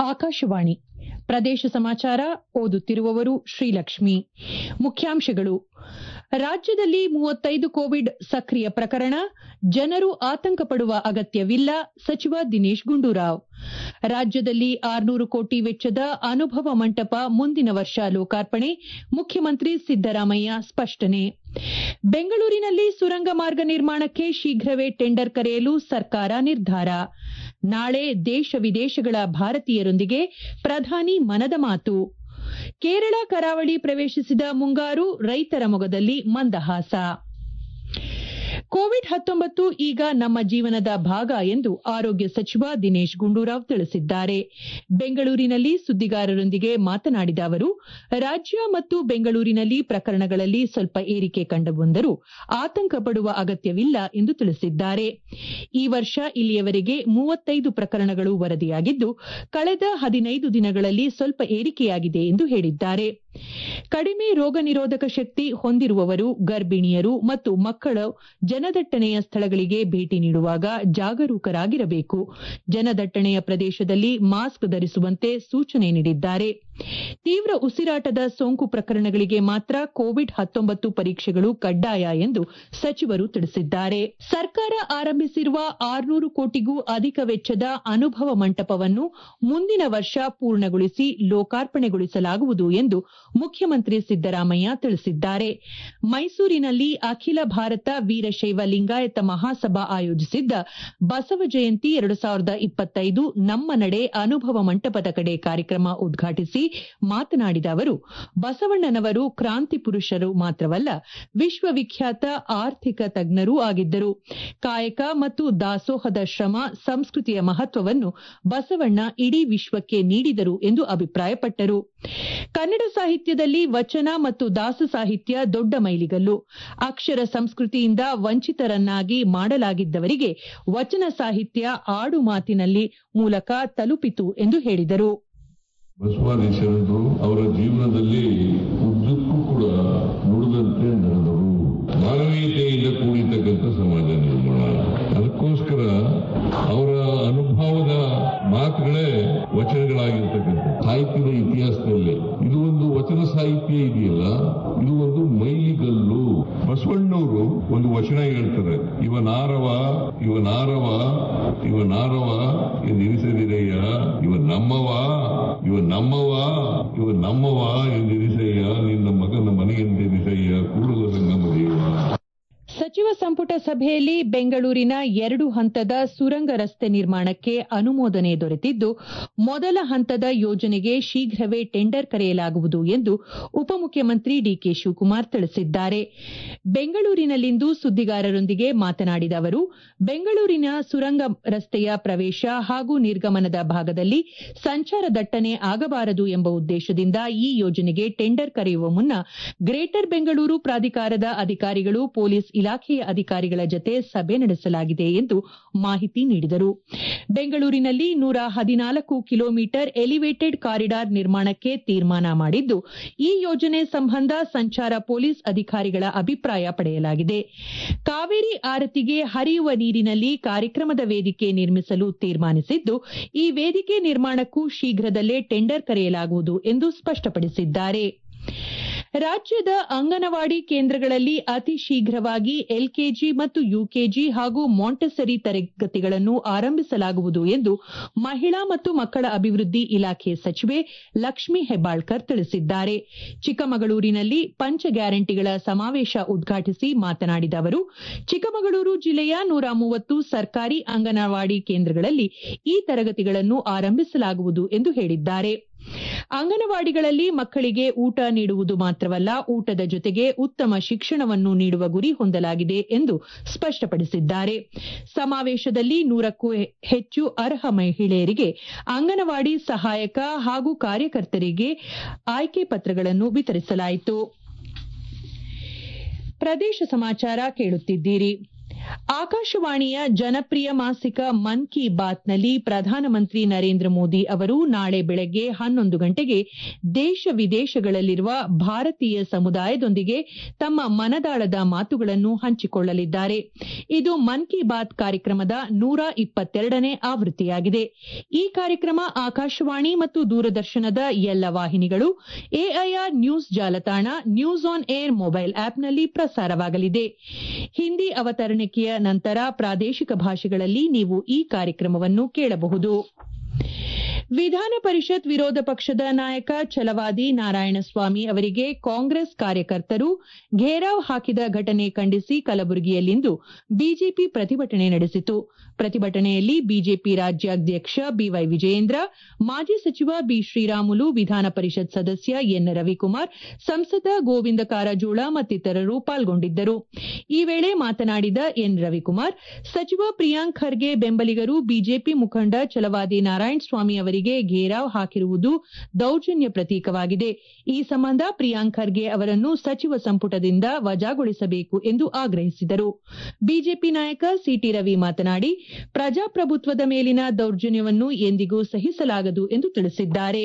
ಆಕಾಶವಾಣಿ ಪ್ರದೇಶ ಸಮಾಚಾರ ಓದುತ್ತಿರುವವರು ಶ್ರೀಲಕ್ಷ್ಮಿ ಮುಖ್ಯಾಂಶಗಳು ರಾಜ್ಯದಲ್ಲಿ ಮೂವತ್ತೈದು ಕೋವಿಡ್ ಸಕ್ರಿಯ ಪ್ರಕರಣ ಜನರು ಆತಂಕ ಪಡುವ ಅಗತ್ಯವಿಲ್ಲ ಸಚಿವ ದಿನೇಶ್ ಗುಂಡೂರಾವ್ ರಾಜ್ಯದಲ್ಲಿ ಆರ್ನೂರು ಕೋಟಿ ವೆಚ್ಚದ ಅನುಭವ ಮಂಟಪ ಮುಂದಿನ ವರ್ಷ ಲೋಕಾರ್ಪಣೆ ಮುಖ್ಯಮಂತ್ರಿ ಸಿದ್ದರಾಮಯ್ಯ ಸ್ಪಷ್ಟನೆ ಬೆಂಗಳೂರಿನಲ್ಲಿ ಸುರಂಗ ಮಾರ್ಗ ನಿರ್ಮಾಣಕ್ಕೆ ಶೀಘ್ರವೇ ಟೆಂಡರ್ ಕರೆಯಲು ಸರ್ಕಾರ ನಿರ್ಧಾರ ನಾಳೆ ದೇಶ ವಿದೇಶಗಳ ಭಾರತೀಯರೊಂದಿಗೆ ಪ್ರಧಾನಿ ಮನದ ಮಾತು ಕೇರಳ ಕರಾವಳಿ ಪ್ರವೇಶಿಸಿದ ಮುಂಗಾರು ರೈತರ ಮೊಗದಲ್ಲಿ ಮಂದಹಾಸ ಕೋವಿಡ್ ಹತ್ತೊಂಬತ್ತು ಈಗ ನಮ್ಮ ಜೀವನದ ಭಾಗ ಎಂದು ಆರೋಗ್ಯ ಸಚಿವ ದಿನೇಶ್ ಗುಂಡೂರಾವ್ ತಿಳಿಸಿದ್ದಾರೆ ಬೆಂಗಳೂರಿನಲ್ಲಿ ಸುದ್ದಿಗಾರರೊಂದಿಗೆ ಮಾತನಾಡಿದ ಅವರು ರಾಜ್ಯ ಮತ್ತು ಬೆಂಗಳೂರಿನಲ್ಲಿ ಪ್ರಕರಣಗಳಲ್ಲಿ ಸ್ವಲ್ಪ ಏರಿಕೆ ಕಂಡುಬಂದರೂ ಆತಂಕ ಪಡುವ ಅಗತ್ಯವಿಲ್ಲ ಎಂದು ತಿಳಿಸಿದ್ದಾರೆ ಈ ವರ್ಷ ಇಲ್ಲಿಯವರೆಗೆ ಮೂವತ್ತೈದು ಪ್ರಕರಣಗಳು ವರದಿಯಾಗಿದ್ದು ಕಳೆದ ಹದಿನೈದು ದಿನಗಳಲ್ಲಿ ಸ್ವಲ್ಪ ಏರಿಕೆಯಾಗಿದೆ ಎಂದು ಹೇಳಿದ್ದಾರೆ ಕಡಿಮೆ ರೋಗ ನಿರೋಧಕ ಶಕ್ತಿ ಹೊಂದಿರುವವರು ಗರ್ಭಿಣಿಯರು ಮತ್ತು ಮಕ್ಕಳು ಜನದಟ್ಟಣೆಯ ಸ್ಥಳಗಳಿಗೆ ಭೇಟಿ ನೀಡುವಾಗ ಜಾಗರೂಕರಾಗಿರಬೇಕು ಜನದಟ್ಟಣೆಯ ಪ್ರದೇಶದಲ್ಲಿ ಮಾಸ್ಕ್ ಧರಿಸುವಂತೆ ಸೂಚನೆ ನೀಡಿದ್ದಾರೆ ತೀವ್ರ ಉಸಿರಾಟದ ಸೋಂಕು ಪ್ರಕರಣಗಳಿಗೆ ಮಾತ್ರ ಕೋವಿಡ್ ಹತ್ತೊಂಬತ್ತು ಪರೀಕ್ಷೆಗಳು ಕಡ್ಡಾಯ ಎಂದು ಸಚಿವರು ತಿಳಿಸಿದ್ದಾರೆ ಸರ್ಕಾರ ಆರಂಭಿಸಿರುವ ಆರ್ನೂರು ಕೋಟಿಗೂ ಅಧಿಕ ವೆಚ್ಚದ ಅನುಭವ ಮಂಟಪವನ್ನು ಮುಂದಿನ ವರ್ಷ ಪೂರ್ಣಗೊಳಿಸಿ ಲೋಕಾರ್ಪಣೆಗೊಳಿಸಲಾಗುವುದು ಎಂದು ಮುಖ್ಯಮಂತ್ರಿ ಸಿದ್ದರಾಮಯ್ಯ ತಿಳಿಸಿದ್ದಾರೆ ಮೈಸೂರಿನಲ್ಲಿ ಅಖಿಲ ಭಾರತ ವೀರಶೈವ ಲಿಂಗಾಯತ ಮಹಾಸಭಾ ಆಯೋಜಿಸಿದ್ದ ಬಸವ ಜಯಂತಿ ಎರಡು ಸಾವಿರದ ಇಪ್ಪತ್ತೈದು ನಮ್ಮ ನಡೆ ಅನುಭವ ಮಂಟಪದ ಕಡೆ ಕಾರ್ಯಕ್ರಮ ಉದ್ಘಾಟಿಸಿ ಮಾತನಾಡಿದ ಅವರು ಬಸವಣ್ಣನವರು ಕ್ರಾಂತಿ ಪುರುಷರು ಮಾತ್ರವಲ್ಲ ವಿಶ್ವವಿಖ್ಯಾತ ಆರ್ಥಿಕ ತಜ್ಞರೂ ಆಗಿದ್ದರು ಕಾಯಕ ಮತ್ತು ದಾಸೋಹದ ಶ್ರಮ ಸಂಸ್ಕೃತಿಯ ಮಹತ್ವವನ್ನು ಬಸವಣ್ಣ ಇಡೀ ವಿಶ್ವಕ್ಕೆ ನೀಡಿದರು ಎಂದು ಅಭಿಪ್ರಾಯಪಟ್ಟರು ಕನ್ನಡ ಸಾಹಿತ್ಯದಲ್ಲಿ ವಚನ ಮತ್ತು ದಾಸ ಸಾಹಿತ್ಯ ದೊಡ್ಡ ಮೈಲಿಗಲ್ಲು ಅಕ್ಷರ ಸಂಸ್ಕೃತಿಯಿಂದ ವಂಚಿತರನ್ನಾಗಿ ಮಾಡಲಾಗಿದ್ದವರಿಗೆ ವಚನ ಸಾಹಿತ್ಯ ಆಡು ಮಾತಿನಲ್ಲಿ ಮೂಲಕ ತಲುಪಿತು ಎಂದು ಹೇಳಿದರು ಬಸವಾದೀಶರದು ಅವರ ಜೀವನದಲ್ಲಿ ಉದ್ದಕ್ಕೂ ಕೂಡ ನುಡಿದಂತೆ ನಡೆದರು ಮಾನವೀಯತೆಯಿಂದ ಕೂಡಿರ್ತಕ್ಕಂಥ ಸಮಾಜ ನಿರ್ಮಾಣ ಅದಕ್ಕೋಸ್ಕರ ಅವರ ಅನುಭವದ ಮಾತುಗಳೇ ವಚನಗಳಾಗಿರ್ತಕ್ಕಂಥ ಸಾಹಿತ್ಯದ ಇತಿಹಾಸದಲ್ಲಿ ಇದು ಒಂದು ವಚನ ಸಾಹಿತ್ಯ ಇದೆಯಲ್ಲ ಇದು ಒಂದು ಮೈಲಿಗಲ್ಲು ಬಸವಣ್ಣವರು ಒಂದು ವಚನ ಹೇಳ್ತಾರೆ ಇವನಾರವ ಇವನಾರವ ಇವನಾರವ ಎಂದೆನಿಸದಿರಯ್ಯ ಇವ ನಮ್ಮವ ಇವ ನಮ್ಮವ ಇವ ನಮ್ಮವ ಎಂದೆನಿಸಯ್ಯ ನಿನ್ನ ಮಗನ ಮನೆಯೆಂದೆನಿಸಯ್ಯ ಕೂಡಲ ಸಂಗಮ ದೇವ ಸಚಿವ ಸಂಪುಟ ಸಭೆಯಲ್ಲಿ ಬೆಂಗಳೂರಿನ ಎರಡು ಹಂತದ ಸುರಂಗ ರಸ್ತೆ ನಿರ್ಮಾಣಕ್ಕೆ ಅನುಮೋದನೆ ದೊರೆತಿದ್ದು ಮೊದಲ ಹಂತದ ಯೋಜನೆಗೆ ಶೀಘ್ರವೇ ಟೆಂಡರ್ ಕರೆಯಲಾಗುವುದು ಎಂದು ಉಪಮುಖ್ಯಮಂತ್ರಿ ಡಿಕೆ ಶಿವಕುಮಾರ್ ತಿಳಿಸಿದ್ದಾರೆ ಬೆಂಗಳೂರಿನಲ್ಲಿಂದು ಸುದ್ದಿಗಾರರೊಂದಿಗೆ ಮಾತನಾಡಿದ ಅವರು ಬೆಂಗಳೂರಿನ ಸುರಂಗ ರಸ್ತೆಯ ಪ್ರವೇಶ ಹಾಗೂ ನಿರ್ಗಮನದ ಭಾಗದಲ್ಲಿ ಸಂಚಾರ ದಟ್ಟಣೆ ಆಗಬಾರದು ಎಂಬ ಉದ್ದೇಶದಿಂದ ಈ ಯೋಜನೆಗೆ ಟೆಂಡರ್ ಕರೆಯುವ ಮುನ್ನ ಗ್ರೇಟರ್ ಬೆಂಗಳೂರು ಪ್ರಾಧಿಕಾರದ ಅಧಿಕಾರಿಗಳು ಪೊಲೀಸ್ ಇಲಾಖೆಯ ಅಧಿಕಾರಿಗಳ ಜತೆ ಸಭೆ ನಡೆಸಲಾಗಿದೆ ಎಂದು ಮಾಹಿತಿ ನೀಡಿದರು ಬೆಂಗಳೂರಿನಲ್ಲಿ ನೂರ ಹದಿನಾಲ್ಕು ಕಿಲೋಮೀಟರ್ ಎಲಿವೇಟೆಡ್ ಕಾರಿಡಾರ್ ನಿರ್ಮಾಣಕ್ಕೆ ತೀರ್ಮಾನ ಮಾಡಿದ್ದು ಈ ಯೋಜನೆ ಸಂಬಂಧ ಸಂಚಾರ ಪೊಲೀಸ್ ಅಧಿಕಾರಿಗಳ ಅಭಿಪ್ರಾಯ ಪಡೆಯಲಾಗಿದೆ ಕಾವೇರಿ ಆರತಿಗೆ ಹರಿಯುವ ನೀರಿನಲ್ಲಿ ಕಾರ್ಯಕ್ರಮದ ವೇದಿಕೆ ನಿರ್ಮಿಸಲು ತೀರ್ಮಾನಿಸಿದ್ದು ಈ ವೇದಿಕೆ ನಿರ್ಮಾಣಕ್ಕೂ ಶೀಘ್ರದಲ್ಲೇ ಟೆಂಡರ್ ಕರೆಯಲಾಗುವುದು ಎಂದು ಸ್ಪಷ್ಟಪಡಿಸಿದ್ದಾರೆ ರಾಜ್ಯದ ಅಂಗನವಾಡಿ ಕೇಂದ್ರಗಳಲ್ಲಿ ಅತಿ ಶೀಘ್ರವಾಗಿ ಎಲ್ಕೆಜಿ ಮತ್ತು ಯುಕೆಜಿ ಹಾಗೂ ಮಾಂಟೆಸರಿ ತರಗತಿಗಳನ್ನು ಆರಂಭಿಸಲಾಗುವುದು ಎಂದು ಮಹಿಳಾ ಮತ್ತು ಮಕ್ಕಳ ಅಭಿವೃದ್ಧಿ ಇಲಾಖೆ ಸಚಿವೆ ಲಕ್ಷ್ಮೀ ಹೆಬ್ಬಾಳ್ಕರ್ ತಿಳಿಸಿದ್ದಾರೆ ಚಿಕ್ಕಮಗಳೂರಿನಲ್ಲಿ ಪಂಚ ಗ್ಯಾರಂಟಿಗಳ ಸಮಾವೇಶ ಉದ್ಘಾಟಿಸಿ ಮಾತನಾಡಿದ ಅವರು ಚಿಕ್ಕಮಗಳೂರು ಜಿಲ್ಲೆಯ ನೂರ ಮೂವತ್ತು ಸರ್ಕಾರಿ ಅಂಗನವಾಡಿ ಕೇಂದ್ರಗಳಲ್ಲಿ ಈ ತರಗತಿಗಳನ್ನು ಆರಂಭಿಸಲಾಗುವುದು ಎಂದು ಹೇಳಿದ್ದಾರೆ ಅಂಗನವಾಡಿಗಳಲ್ಲಿ ಮಕ್ಕಳಿಗೆ ಊಟ ನೀಡುವುದು ಮಾತ್ರವಲ್ಲ ಊಟದ ಜೊತೆಗೆ ಉತ್ತಮ ಶಿಕ್ಷಣವನ್ನು ನೀಡುವ ಗುರಿ ಹೊಂದಲಾಗಿದೆ ಎಂದು ಸ್ಪಷ್ಟಪಡಿಸಿದ್ದಾರೆ ಸಮಾವೇಶದಲ್ಲಿ ನೂರಕ್ಕೂ ಹೆಚ್ಚು ಅರ್ಹ ಮಹಿಳೆಯರಿಗೆ ಅಂಗನವಾಡಿ ಸಹಾಯಕ ಹಾಗೂ ಕಾರ್ಯಕರ್ತರಿಗೆ ಆಯ್ಕೆ ಪತ್ರಗಳನ್ನು ವಿತರಿಸಲಾಯಿತು ಪ್ರದೇಶ ಸಮಾಚಾರ ಕೇಳುತ್ತಿದ್ದೀರಿ ಆಕಾಶವಾಣಿಯ ಜನಪ್ರಿಯ ಮಾಸಿಕ ಮನ್ ಕಿ ಬಾತ್ನಲ್ಲಿ ಪ್ರಧಾನಮಂತ್ರಿ ನರೇಂದ್ರ ಮೋದಿ ಅವರು ನಾಳೆ ಬೆಳಗ್ಗೆ ಹನ್ನೊಂದು ಗಂಟೆಗೆ ದೇಶ ವಿದೇಶಗಳಲ್ಲಿರುವ ಭಾರತೀಯ ಸಮುದಾಯದೊಂದಿಗೆ ತಮ್ಮ ಮನದಾಳದ ಮಾತುಗಳನ್ನು ಹಂಚಿಕೊಳ್ಳಲಿದ್ದಾರೆ ಇದು ಮನ್ ಕಿ ಬಾತ್ ಕಾರ್ಯಕ್ರಮದ ನೂರ ಇಪ್ಪತ್ತೆರಡನೇ ಆವೃತ್ತಿಯಾಗಿದೆ ಈ ಕಾರ್ಯಕ್ರಮ ಆಕಾಶವಾಣಿ ಮತ್ತು ದೂರದರ್ಶನದ ಎಲ್ಲ ವಾಹಿನಿಗಳು ಎಐಆರ್ ನ್ಯೂಸ್ ಜಾಲತಾಣ ನ್ಯೂಸ್ ಆನ್ ಏರ್ ಮೊಬೈಲ್ ಆಪ್ನಲ್ಲಿ ಪ್ರಸಾರವಾಗಲಿದೆ ಹಿಂದಿ ಅವತರಣಿಕೆಯ ನಂತರ ಪ್ರಾದೇಶಿಕ ಭಾಷೆಗಳಲ್ಲಿ ನೀವು ಈ ಕಾರ್ಯಕ್ರಮವನ್ನು ಕೇಳಬಹುದು ವಿಧಾನ ಪರಿಷತ್ ವಿರೋಧ ಪಕ್ಷದ ನಾಯಕ ಛಲವಾದಿ ನಾರಾಯಣಸ್ವಾಮಿ ಅವರಿಗೆ ಕಾಂಗ್ರೆಸ್ ಕಾರ್ಯಕರ್ತರು ಘೇರಾವ್ ಹಾಕಿದ ಘಟನೆ ಖಂಡಿಸಿ ಕಲಬುರಗಿಯಲ್ಲಿಂದು ಬಿಜೆಪಿ ಪ್ರತಿಭಟನೆ ನಡೆಸಿತು ಪ್ರತಿಭಟನೆಯಲ್ಲಿ ಬಿಜೆಪಿ ರಾಜ್ಯಾಧ್ಯಕ್ಷ ಬಿವೈ ವಿಜಯೇಂದ್ರ ಮಾಜಿ ಸಚಿವ ಬಿ ಶ್ರೀರಾಮುಲು ವಿಧಾನ ಪರಿಷತ್ ಸದಸ್ಯ ಎನ್ ರವಿಕುಮಾರ್ ಸಂಸದ ಗೋವಿಂದ ಕಾರಜೋಳ ಮತ್ತಿತರರು ಪಾಲ್ಗೊಂಡಿದ್ದರು ಈ ವೇಳೆ ಮಾತನಾಡಿದ ಎನ್ ರವಿಕುಮಾರ್ ಸಚಿವ ಪ್ರಿಯಾಂಕ್ ಖರ್ಗೆ ಬೆಂಬಲಿಗರು ಬಿಜೆಪಿ ಮುಖಂಡ ಛಲವಾದಿ ನಾರಾಯಣಸ್ವಾಮಿ ಅವರಿಗೆ ಘೇರಾವ್ ಹಾಕಿರುವುದು ದೌರ್ಜನ್ಯ ಪ್ರತೀಕವಾಗಿದೆ ಈ ಸಂಬಂಧ ಪ್ರಿಯಾಂಕ್ ಖರ್ಗೆ ಅವರನ್ನು ಸಚಿವ ಸಂಪುಟದಿಂದ ವಜಾಗೊಳಿಸಬೇಕು ಎಂದು ಆಗ್ರಹಿಸಿದರು ಬಿಜೆಪಿ ನಾಯಕ ಸಿಟಿ ರವಿ ಮಾತನಾಡಿ ಪ್ರಜಾಪ್ರಭುತ್ವದ ಮೇಲಿನ ದೌರ್ಜನ್ಯವನ್ನು ಎಂದಿಗೂ ಸಹಿಸಲಾಗದು ಎಂದು ತಿಳಿಸಿದ್ದಾರೆ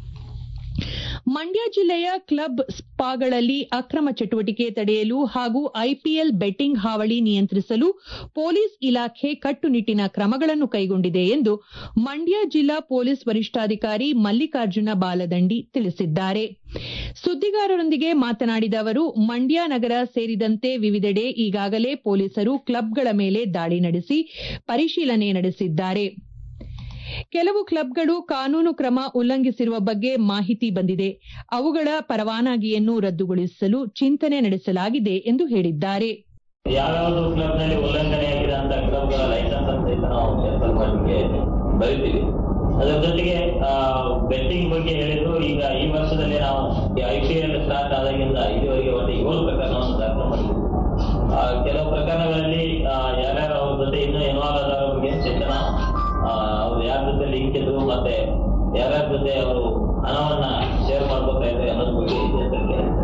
ಮಂಡ್ಯ ಜಿಲ್ಲೆಯ ಕ್ಲಬ್ ಸ್ಪಾಗಳಲ್ಲಿ ಅಕ್ರಮ ಚಟುವಟಿಕೆ ತಡೆಯಲು ಹಾಗೂ ಐಪಿಎಲ್ ಬೆಟ್ಟಿಂಗ್ ಹಾವಳಿ ನಿಯಂತ್ರಿಸಲು ಪೊಲೀಸ್ ಇಲಾಖೆ ಕಟ್ಟುನಿಟ್ಟಿನ ಕ್ರಮಗಳನ್ನು ಕೈಗೊಂಡಿದೆ ಎಂದು ಮಂಡ್ಯ ಜಿಲ್ಲಾ ಪೊಲೀಸ್ ವರಿಷ್ಠಾಧಿಕಾರಿ ಮಲ್ಲಿಕಾರ್ಜುನ ಬಾಲದಂಡಿ ತಿಳಿಸಿದ್ದಾರೆ ಸುದ್ದಿಗಾರರೊಂದಿಗೆ ಮಾತನಾಡಿದ ಅವರು ಮಂಡ್ಯ ನಗರ ಸೇರಿದಂತೆ ವಿವಿಧೆಡೆ ಈಗಾಗಲೇ ಪೊಲೀಸರು ಕ್ಲಬ್ಗಳ ಮೇಲೆ ದಾಳಿ ನಡೆಸಿ ಪರಿಶೀಲನೆ ನಡೆಸಿದ್ದಾರೆ ಕೆಲವು ಕ್ಲಬ್ಗಳು ಕಾನೂನು ಕ್ರಮ ಉಲ್ಲಂಘಿಸಿರುವ ಬಗ್ಗೆ ಮಾಹಿತಿ ಬಂದಿದೆ ಅವುಗಳ ಪರವಾನಗಿಯನ್ನು ರದ್ದುಗೊಳಿಸಲು ಚಿಂತನೆ ನಡೆಸಲಾಗಿದೆ ಎಂದು ಹೇಳಿದ್ದಾರೆ ಯಾವ್ಯಾವುದು ಕ್ಲಬ್ ನಲ್ಲಿ ಉಲ್ಲಂಘನೆ ಆಗಿದೆ ಅಂತ ಕ್ಲಬ್ಗಳ ಲೈಸೆನ್ಸ್ ಅಂತ ಸಹಿತ ನಾವು ಕ್ಯಾನ್ಸಲ್ ಮಾಡಲಿಕ್ಕೆ ಬರೀತೀವಿ ಅದರ ಜೊತೆಗೆ ಬೆಟ್ಟಿಂಗ್ ಬಗ್ಗೆ ಹೇಳಿದ್ರು ಈಗ ಈ ವರ್ಷದಲ್ಲಿ ನಾವು ಐ ಪಿ ಎಲ್ ಸ್ಟಾರ್ಟ್ ಆದಾಗಿಂದ ಇದುವರೆಗೆ ಒಂದು ಏಳು ಪ್ರಕರಣವನ್ನು ದಾಖಲು ಮಾಡಿದ್ವಿ ಆ, ಕೆಲವು ಪ್ರಕರಣಗಳಲ್ಲಿ ಆ, ಯಾರ್ಯಾರು ಅವ್ರ ಜೊತೆ ಇನ್ನೂ ಇನ್ವಾಲ್ವ್ ಆದವ್ರ ಬಗ್ಗೆ ಸಹಿತ ನಾವು ಆ, ಅವ್ರು ಯಾರ ಜೊತೆ ಲಿಂಕ್ ಇದ್ರು ಮತ್ತೆ ಯಾರ್ಯಾರ ಜೊತೆ ಅವರು ಹಣವನ್ನ ಶೇರ್ ಮಾಡ್ಕೋತಾ ಇದ್ದಾರೆ ಅನ್ನೋದ್ರ ಬಗ್ಗೆ ಎಚ್ಚರಿಕೆ ಇರುತ್ತೆ.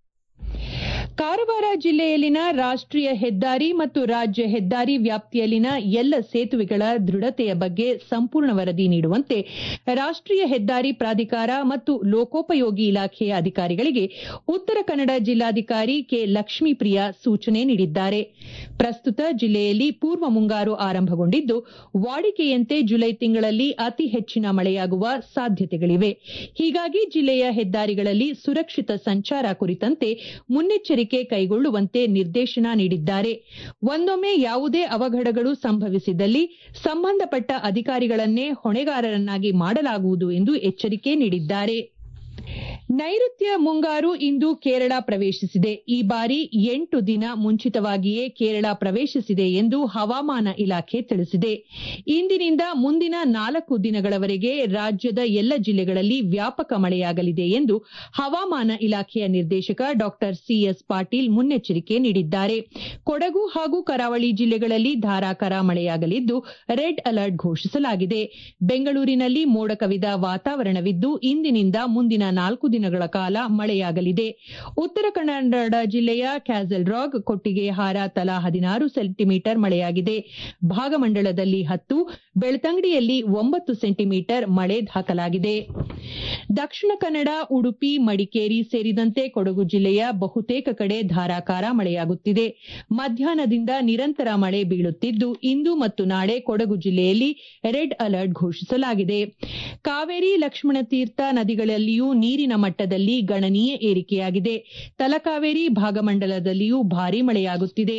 ಕಾರವಾರ ಜಿಲ್ಲೆಯಲ್ಲಿನ ರಾಷ್ಟೀಯ ಹೆದ್ದಾರಿ ಮತ್ತು ರಾಜ್ಯ ಹೆದ್ದಾರಿ ವ್ಯಾಪ್ತಿಯಲ್ಲಿನ ಎಲ್ಲ ಸೇತುವೆಗಳ ದೃಢತೆಯ ಬಗ್ಗೆ ಸಂಪೂರ್ಣ ವರದಿ ನೀಡುವಂತೆ ರಾಷ್ಟೀಯ ಹೆದ್ದಾರಿ ಪ್ರಾಧಿಕಾರ ಮತ್ತು ಲೋಕೋಪಯೋಗಿ ಇಲಾಖೆಯ ಅಧಿಕಾರಿಗಳಿಗೆ ಉತ್ತರ ಕನ್ನಡ ಜಿಲ್ಲಾಧಿಕಾರಿ ಕೆ ಲಕ್ಷ್ಮೀಪ್ರಿಯಾ ಸೂಚನೆ ನೀಡಿದ್ದಾರೆ ಪ್ರಸ್ತುತ ಜಿಲ್ಲೆಯಲ್ಲಿ ಪೂರ್ವ ಮುಂಗಾರು ಆರಂಭಗೊಂಡಿದ್ದು ವಾಡಿಕೆಯಂತೆ ಜುಲೈ ತಿಂಗಳಲ್ಲಿ ಅತಿ ಹೆಚ್ಚಿನ ಮಳೆಯಾಗುವ ಸಾಧ್ಯತೆಗಳಿವೆ ಹೀಗಾಗಿ ಜಿಲ್ಲೆಯ ಹೆದ್ದಾರಿಗಳಲ್ಲಿ ಸುರಕ್ಷಿತ ಸಂಚಾರ ಕುರಿತಂತೆ ಮುನ್ನೆಚ್ಚರಿಕೆ ಕೈಗೊಳ್ಳುವಂತೆ ನಿರ್ದೇಶನ ನೀಡಿದ್ದಾರೆ ಒಂದೊಮ್ಮೆ ಯಾವುದೇ ಅವಘಡಗಳು ಸಂಭವಿಸಿದಲ್ಲಿ ಸಂಬಂಧಪಟ್ಟ ಅಧಿಕಾರಿಗಳನ್ನೇ ಹೊಣೆಗಾರರನ್ನಾಗಿ ಮಾಡಲಾಗುವುದು ಎಂದು ಎಚ್ಚರಿಕೆ ನೀಡಿದ್ದಾರೆ ನೈಋತ್ಯ ಮುಂಗಾರು ಇಂದು ಕೇರಳ ಪ್ರವೇಶಿಸಿದೆ ಈ ಬಾರಿ ಎಂಟು ದಿನ ಮುಂಚಿತವಾಗಿಯೇ ಕೇರಳ ಪ್ರವೇಶಿಸಿದೆ ಎಂದು ಹವಾಮಾನ ಇಲಾಖೆ ತಿಳಿಸಿದೆ ಇಂದಿನಿಂದ ಮುಂದಿನ ನಾಲ್ಕು ದಿನಗಳವರೆಗೆ ರಾಜ್ಯದ ಎಲ್ಲ ಜಿಲ್ಲೆಗಳಲ್ಲಿ ವ್ಯಾಪಕ ಮಳೆಯಾಗಲಿದೆ ಎಂದು ಹವಾಮಾನ ಇಲಾಖೆಯ ನಿರ್ದೇಶಕ ಡಾ ಸಿಎಸ್ ಪಾಟೀಲ್ ಮುನ್ನೆಚ್ಚರಿಕೆ ನೀಡಿದ್ದಾರೆ ಕೊಡಗು ಹಾಗೂ ಕರಾವಳಿ ಜಿಲ್ಲೆಗಳಲ್ಲಿ ಧಾರಾಕಾರ ಮಳೆಯಾಗಲಿದ್ದು ರೆಡ್ ಅಲರ್ಟ್ ಘೋಷಿಸಲಾಗಿದೆ ಬೆಂಗಳೂರಿನಲ್ಲಿ ಮೋಡ ಕವಿದ ವಾತಾವರಣವಿದ್ದು ಇಂದಿನಿಂದ ಮುಂದಿನ ನಾಲ್ಕು ದಿನಗಳ ಕಾಲ ಮಳೆಯಾಗಲಿದೆ ಉತ್ತರ ಕನ್ನಡ ಜಿಲ್ಲೆಯ ಕ್ಯಾಸಲ್ ರಾಗ್ ಕೊಟ್ಟಿಗೆಹಾರ ತಲಾ ಹದಿನಾರು ಸೆಂಟಿಮೀಟರ್ ಮಳೆಯಾಗಿದೆ ಭಾಗಮಂಡಲದಲ್ಲಿ ಹತ್ತು ಬೆಳ್ತಂಗಡಿಯಲ್ಲಿ ಒಂಬತ್ತು ಸೆಂಟಿಮೀಟರ್ ಮಳೆ ದಾಖಲಾಗಿದೆ ದಕ್ಷಿಣ ಕನ್ನಡ ಉಡುಪಿ ಮಡಿಕೇರಿ ಸೇರಿದಂತೆ ಕೊಡಗು ಜಿಲ್ಲೆಯ ಬಹುತೇಕ ಕಡೆ ಧಾರಾಕಾರ ಮಳೆಯಾಗುತ್ತಿದೆ ಮಧ್ಯಾಹ್ನದಿಂದ ನಿರಂತರ ಮಳೆ ಬೀಳುತ್ತಿದ್ದು ಇಂದು ಮತ್ತು ನಾಳೆ ಕೊಡಗು ಜಿಲ್ಲೆಯಲ್ಲಿ ರೆಡ್ ಅಲರ್ಟ್ ಘೋಷಿಸಲಾಗಿದೆ ಕಾವೇರಿ ಲಕ್ಷ್ಮಣತೀರ್ಥ ನದಿಗಳಲ್ಲಿಯೂ ನೀರಿನ ಮಟ್ಟದಲ್ಲಿ ಗಣನೀಯ ಏರಿಕೆಯಾಗಿದೆ ತಲಕಾವೇರಿ ಭಾಗಮಂಡಲದಲ್ಲಿಯೂ ಭಾರೀ ಮಳೆಯಾಗುತ್ತಿದೆ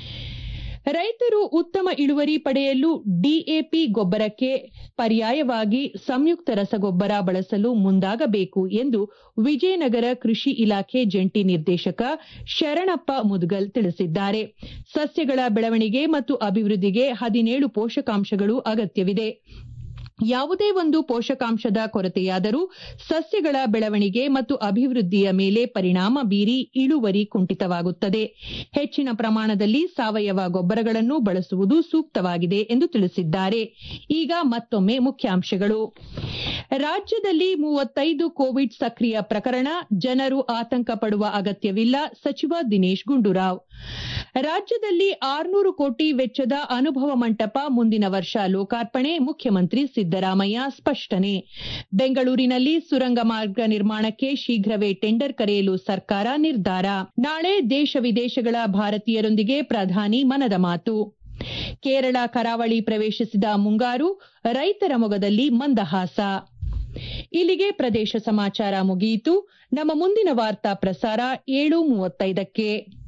ರೈತರು ಉತ್ತಮ ಇಳುವರಿ ಪಡೆಯಲು ಡಿಎಪಿ ಗೊಬ್ಬರಕ್ಕೆ ಪರ್ಯಾಯವಾಗಿ ಸಂಯುಕ್ತ ರಸಗೊಬ್ಬರ ಬಳಸಲು ಮುಂದಾಗಬೇಕು ಎಂದು ವಿಜಯನಗರ ಕೃಷಿ ಇಲಾಖೆ ಜಂಟಿ ನಿರ್ದೇಶಕ ಶರಣಪ್ಪ ಮುದ್ಗಲ್ ತಿಳಿಸಿದ್ದಾರೆ ಸಸ್ಯಗಳ ಬೆಳವಣಿಗೆ ಮತ್ತು ಅಭಿವೃದ್ಧಿಗೆ ಹದಿನೇಳು ಪೋಷಕಾಂಶಗಳು ಅಗತ್ಯವಿದೆ ಯಾವುದೇ ಒಂದು ಪೋಷಕಾಂಶದ ಕೊರತೆಯಾದರೂ ಸಸ್ಯಗಳ ಬೆಳವಣಿಗೆ ಮತ್ತು ಅಭಿವೃದ್ಧಿಯ ಮೇಲೆ ಪರಿಣಾಮ ಬೀರಿ ಇಳುವರಿ ಕುಂಠಿತವಾಗುತ್ತದೆ ಹೆಚ್ಚಿನ ಪ್ರಮಾಣದಲ್ಲಿ ಸಾವಯವ ಗೊಬ್ಬರಗಳನ್ನು ಬಳಸುವುದು ಸೂಕ್ತವಾಗಿದೆ ಎಂದು ತಿಳಿಸಿದ್ದಾರೆ ಈಗ ಮತ್ತೊಮ್ಮೆ ಮುಖ್ಯಾಂಶಗಳು ರಾಜ್ಯದಲ್ಲಿ ಮೂವತ್ತೈದು ಕೋವಿಡ್ ಸಕ್ರಿಯ ಪ್ರಕರಣ ಜನರು ಆತಂಕ ಪಡುವ ಅಗತ್ಯವಿಲ್ಲ ಸಚಿವ ದಿನೇಶ್ ಗುಂಡೂರಾವ್ ರಾಜ್ಯದಲ್ಲಿ ಆರ್ನೂರು ಕೋಟಿ ವೆಚ್ಚದ ಅನುಭವ ಮಂಟಪ ಮುಂದಿನ ವರ್ಷ ಲೋಕಾರ್ಪಣೆ ಮುಖ್ಯಮಂತ್ರಿ ಸಿದ್ದರಾಮಯ್ಯ ಸ್ಪಷ್ಟನೆ ಬೆಂಗಳೂರಿನಲ್ಲಿ ಸುರಂಗ ಮಾರ್ಗ ನಿರ್ಮಾಣಕ್ಕೆ ಶೀಘ್ರವೇ ಟೆಂಡರ್ ಕರೆಯಲು ಸರ್ಕಾರ ನಿರ್ಧಾರ ನಾಳೆ ದೇಶ ವಿದೇಶಗಳ ಭಾರತೀಯರೊಂದಿಗೆ ಪ್ರಧಾನಿ ಮನದ ಮಾತು ಕೇರಳ ಕರಾವಳಿ ಪ್ರವೇಶಿಸಿದ ಮುಂಗಾರು ರೈತರ ಮೊಗದಲ್ಲಿ ಮಂದಹಾಸ ಇಲ್ಲಿಗೆ ಪ್ರದೇಶ ಸಮಾಚಾರ ಮುಗಿಯಿತು ನಮ್ಮ ಮುಂದಿನ ವಾರ್ತಾ ಪ್ರಸಾರ ಏಳು ಮೂವತ್ತೈದಕ್ಕೆ